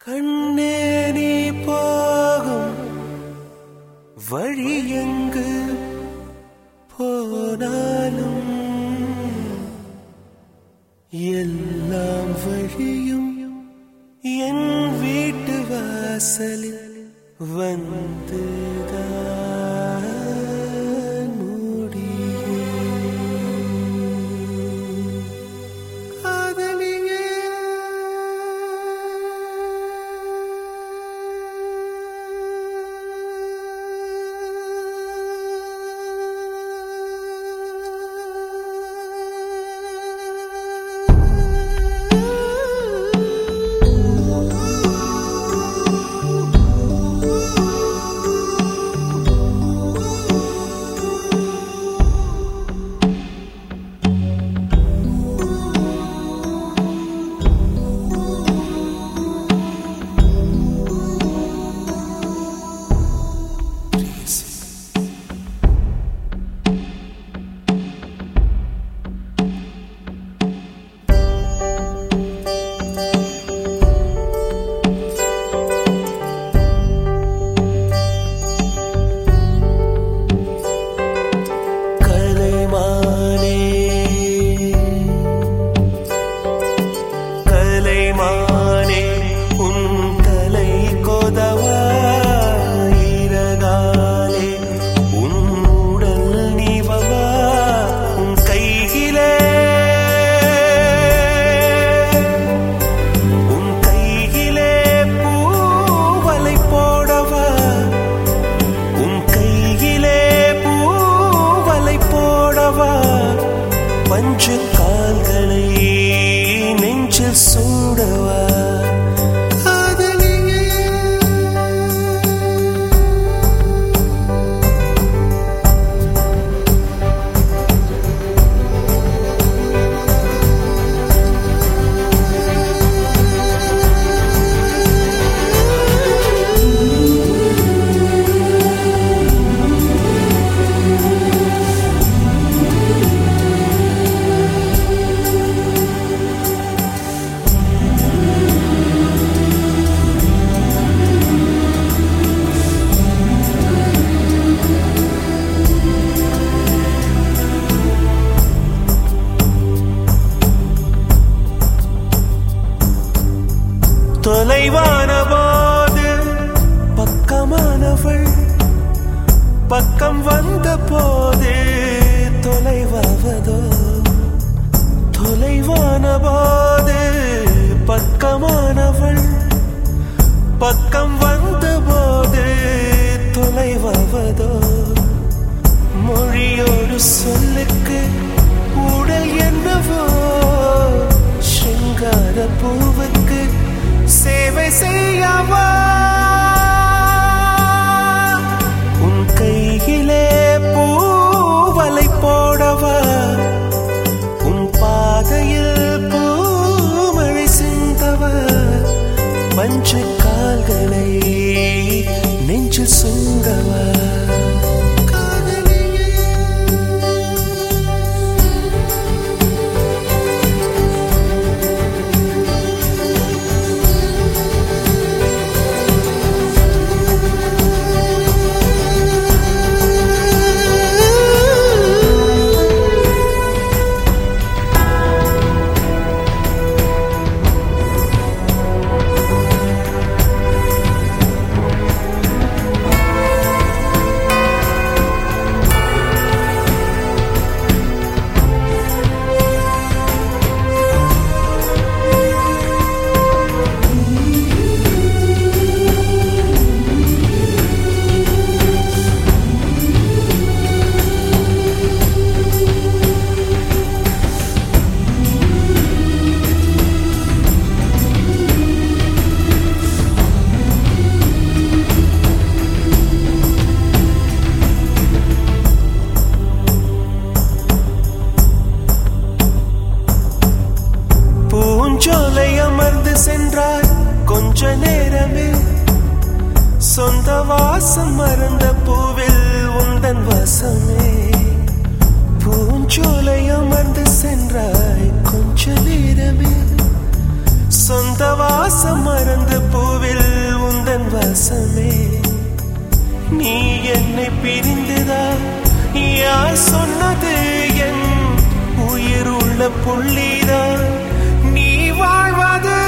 கண்ணே நீ போகும் வழி எங்கு போனாலும் எல்லாம் வழியும் என் வீட்டு வாசலில் வந்துதான் முடியும் காதலியே கலைமானே கலைமானே உன் தலை கொதவா ஈரகாலே உன் உடல் நீவவா உன் கையிலே உன் கையிலே பூவலை போடவா உன் கையிலே பூவலை போடவா பஞ்சு கால்களை நெஞ்சில் சூடவா காதலியே தொலைவான போது பக்கமானவள் பக்கம் வந்த போது தொலைவாவதோ தொலைவான போது பக்கமானவள் பக்கம் வந்த போது தொலைவாவதோ மொழியோடு சொல்லுக்கு உடல் என்னவோ சிங்கார பூவுக்கு சேவை செய்யவா உன் கையிலே பூவலை போடவா உன் பாதையில் பூமழை சிந்தவா மஞ்சு கால்களை நெஞ்சில் சுங்கவா காதலியே பூஞ்சோலை அமர்ந்து சென்றாய் கொஞ்ச நேரமே சொந்த வாசம் மறந்த பூவில் உந்தன் வாசமே பூஞ்சோலை அமர்ந்து சென்றாய் கொஞ்ச நேரமே சொந்த வாசம் மறந்து பூவில் என்னை பிரிந்துதான் யார் சொன்னது என் உயிர் உள்ள புள்ளிதான் நீ வாழ்வது